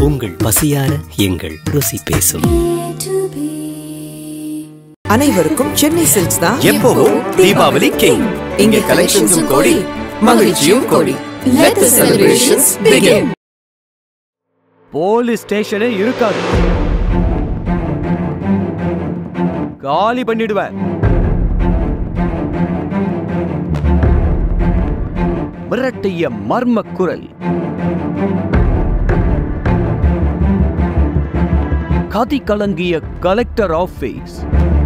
உங்கள் பசியார எங்கள் ருசி பேசும் அனைவருக்கும் சென்னை சில்க்ஸ் தான் எப்பவும் தீபாவளி கிங் இங்கே கலெக்ஷன்ஸும் கோடி மகிழ்ச்சியும் கோடி Let the celebrations begin. Police ஸ்டேஷனே இருக்காது காலி பண்ணிடுவேன் மிரட்டிய மர்ம குரல் கதி கலங்கிய கலெக்டர் ஆபீஸ்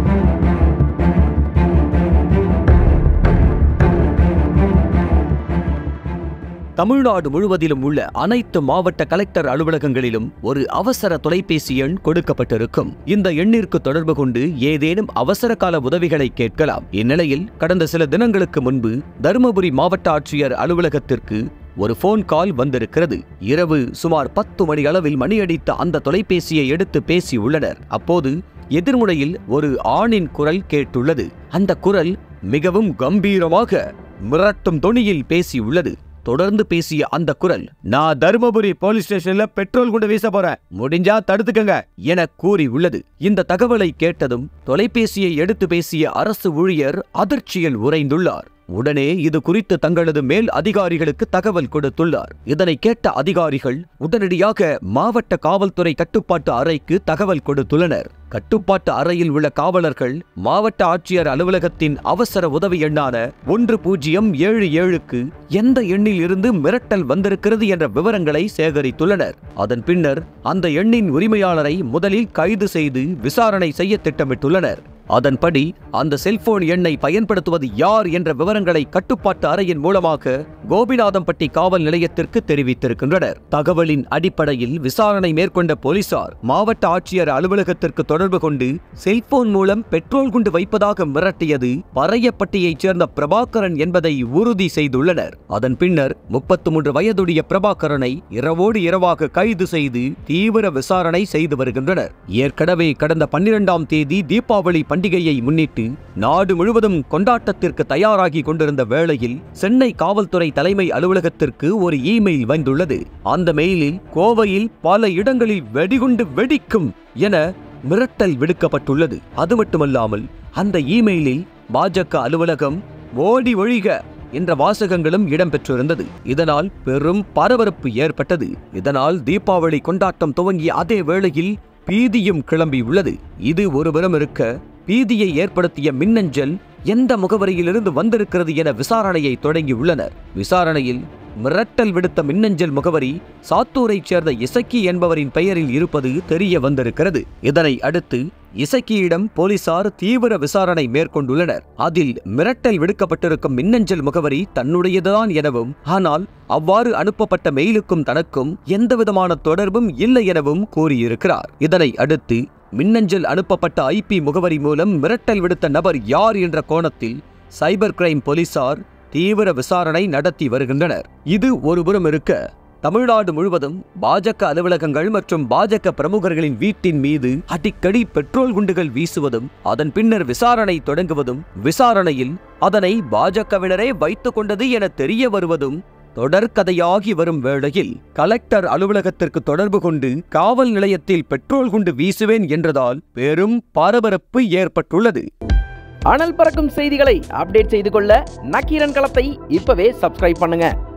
தமிழ்நாடு முழுவதிலும் உள்ள அனைத்து மாவட்ட கலெக்டர் அலுவலகங்களிலும் ஒரு அவசர தொலைபேசி எண் கொடுக்கப்பட்டிருக்கும் இந்த எண்ணிற்கு தொடர்பு கொண்டு ஏதேனும் அவசர கால உதவிகளை கேட்கலாம் இந்நிலையில் கடந்த சில தினங்களுக்கு முன்பு தருமபுரி மாவட்ட ஆட்சியர் அலுவலகத்திற்கு ஒரு போன் கால் வந்திருக்கிறது இரவு சுமார் பத்து மணி அளவில் மணியடித்த அந்த தொலைபேசியை எடுத்து பேசி உள்ளனர் அப்போது எதிர்முனையில் ஒரு ஆணின் குரல் கேட்டுள்ளது அந்த குரல் மிகவும் கம்பீரமாக மிரட்டும் தொனியில் பேசியுள்ளது தொடர்ந்து பேசிய அந்த குரல் நான் தருமபுரி போலீஸ் ஸ்டேஷன்ல பெட்ரோல் குண்டு வீச போறேன் முடிஞ்சா தடுத்துக்கங்க என கூறி உள்ளது இந்த தகவலை கேட்டதும் தொலைபேசியை எடுத்து பேசிய அரசு ஊழியர் அதிர்ச்சியில் உறைந்துள்ளார் உடனே இது குறித்து தங்களது மேல் அதிகாரிகளுக்கு தகவல் கொடுத்துள்ளார் இதனை கேட்ட அதிகாரிகள் உடனடியாக மாவட்ட காவல்துறை கட்டுப்பாட்டு அறைக்கு தகவல் கொடுத்துள்ளனர் கட்டுப்பாட்டு அறையில் உள்ள காவலர்கள் மாவட்ட ஆட்சியர் அலுவலகத்தின் அவசர உதவி எண்ணான ஒன்று பூஜ்ஜியம் ஏழு ஏழுக்கு எந்த எண்ணில் இருந்து மிரட்டல் வந்திருக்கிறது என்ற விவரங்களை சேகரித்துள்ளனர் அதன் பின்னர் அந்த எண்ணின் உரிமையாளரை முதலில் கைது செய்து விசாரணை செய்ய திட்டமிட்டுள்ளனர் அதன்படி அந்த செல்போன் எண்ணை பயன்படுத்துவது யார் என்ற விவரங்களை கட்டுப்பாட்டு அறையின் மூலமாக கோபிநாதம்பட்டி காவல் நிலையத்திற்கு தெரிவித்திருக்கின்றனர் தகவலின் அடிப்படையில் விசாரணை மேற்கொண்ட போலீசார் மாவட்ட ஆட்சியர் அலுவலகத்திற்கு தொடர்பு கொண்டு செல்போன் மூலம் பெட்ரோல் குண்டு வைப்பதாக மிரட்டியது பறையப்பட்டியைச் சேர்ந்த பிரபாகரன் என்பதை உறுதி செய்துள்ளனர் அதன் பின்னர் முப்பத்து மூன்று வயதுடைய பிரபாகரனை இரவோடு இரவாக கைது செய்து தீவிர விசாரணை செய்து வருகின்றனர் ஏற்கனவே கடந்த பன்னிரெண்டாம் தேதி தீபாவளி பண்டிகையை முன்னிட்டு நாடு முழுவதும் கொண்டாட்டத்திற்கு தயாராகி கொண்டிருந்த வேளையில் சென்னை காவல்துறை தலைமை அலுவலகத்திற்கு ஒரு இமெயில் வந்துள்ளது அந்த மெயிலில் கோவையில் பல இடங்களில் வெடிகுண்டு வெடிக்கும் என மிரட்டல் விடுக்கப்பட்டுள்ளது அது மட்டுமல்லாமல் அந்த இமெயிலில் பாஜக அலுவலகம் ஓடி ஒழிக என்ற வாசகங்களும் இடம்பெற்றிருந்தது இதனால் பெரும் பரபரப்பு ஏற்பட்டது இதனால் தீபாவளி கொண்டாட்டம் துவங்கிய அதே வேளையில் பீதியும் கிளம்பியுள்ளது இது ஒருபுறம் இருக்க பீதியை ஏற்படுத்திய மின்னஞ்சல் எந்த முகவரியிலிருந்து வந்திருக்கிறது என விசாரணையை தொடங்கியுள்ளனர் விசாரணையில் மிரட்டல் விடுத்த மின்னஞ்சல் முகவரி சாத்தூரைச் சேர்ந்த இசக்கி என்பவரின் பெயரில் இருப்பது தெரிய வந்திருக்கிறது இதனை அடுத்து இசக்கியிடம் போலீசார் தீவிர விசாரணை மேற்கொண்டுள்ளனர் அதில் மிரட்டல் விடுக்கப்பட்டிருக்கும் மின்னஞ்சல் முகவரி தன்னுடையதுதான் எனவும் ஆனால் அவ்வாறு அனுப்பப்பட்ட மெயிலுக்கும் தனக்கும் எந்தவிதமான தொடர்பும் இல்லை எனவும் கூறியிருக்கிறார் இதனை அடுத்து மின்னஞ்சல் அனுப்பப்பட்ட ஐபி முகவரி மூலம் மிரட்டல் விடுத்த நபர் யார் என்ற கோணத்தில் சைபர் கிரைம் போலீசார் தீவிர விசாரணை நடத்தி வருகின்றனர் இது ஒருபுறம் இருக்க தமிழ்நாடு முழுவதும் பாஜக அலுவலகங்கள் மற்றும் பாஜக பிரமுகர்களின் வீட்டின் மீது அடிக்கடி பெட்ரோல் குண்டுகள் வீசுவதும் அதன் பின்னர் விசாரணை தொடங்குவதும் விசாரணையில் அதனை பாஜகவினரே வைத்துக் கொண்டது என தெரிய வருவதும் தொடர்கதையாகி வரும் வேளையில் கலெக்டர் அலுவலகத்திற்கு தொடர்பு கொண்டு காவல் நிலையத்தில் பெட்ரோல் குண்டு வீசுவேன் என்றதால் பெரும் பரபரப்பு ஏற்பட்டுள்ளது அனல் பறக்கும் செய்திகளை அப்டேட் செய்து கொள்ள நக்கீரன் களத்தை இப்பவே சப்ஸ்கிரைப் பண்ணுங்க